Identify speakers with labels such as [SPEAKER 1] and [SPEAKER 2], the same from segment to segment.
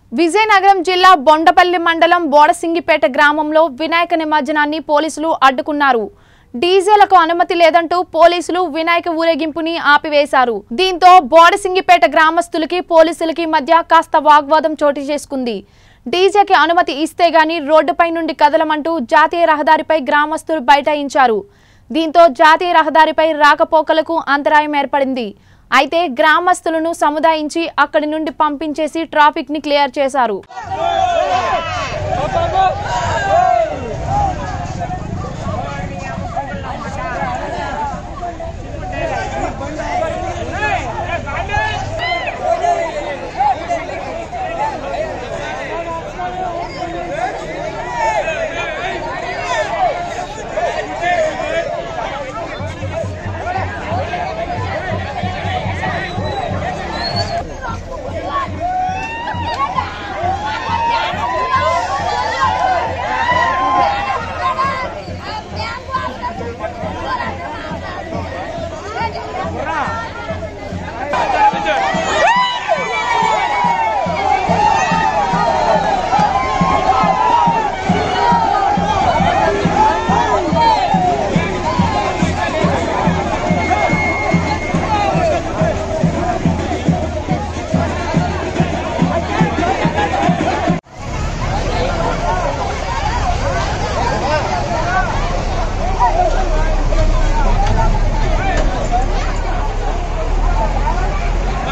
[SPEAKER 1] విజయనగరం జిల్లా బొండపల్లి మండలం బోడసింగిపేట గ్రామంలో వినాయక నిమజ్జనాన్ని పోలీసులు అడ్డుకున్నారు డీజేలకు అనుమతి లేదంటూ పోలీసులు వినాయక ఊరేగింపుని ఆపివేశారు దీంతో బోడసింగిపేట గ్రామస్తులకి పోలీసులకి మధ్య కాస్త వాగ్వాదం చోటు చేసుకుంది డీజేకి అనుమతి ఇస్తే గాని రోడ్డుపై నుండి కదలమంటూ జాతీయ రహదారిపై గ్రామస్తులు బైఠాయించారు దీంతో జాతీయ రహదారిపై రాకపోకలకు అంతరాయం ఏర్పడింది అయితే గ్రామస్తులను సముదాయించి అక్కడి నుండి పంపించేసి ట్రాఫిక్ ని క్లియర్ చేశారు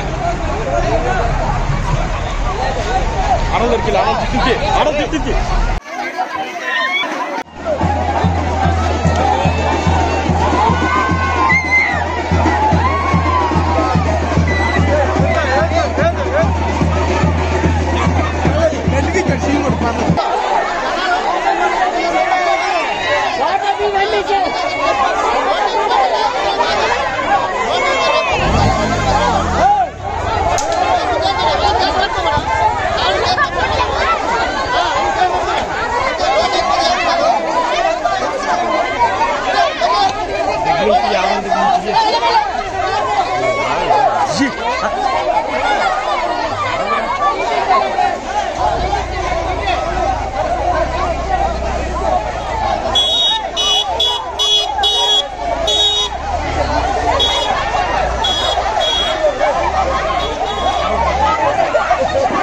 [SPEAKER 2] ఆడ దొరికి ఆడ తిట్టించి ఆడ తిట్టించి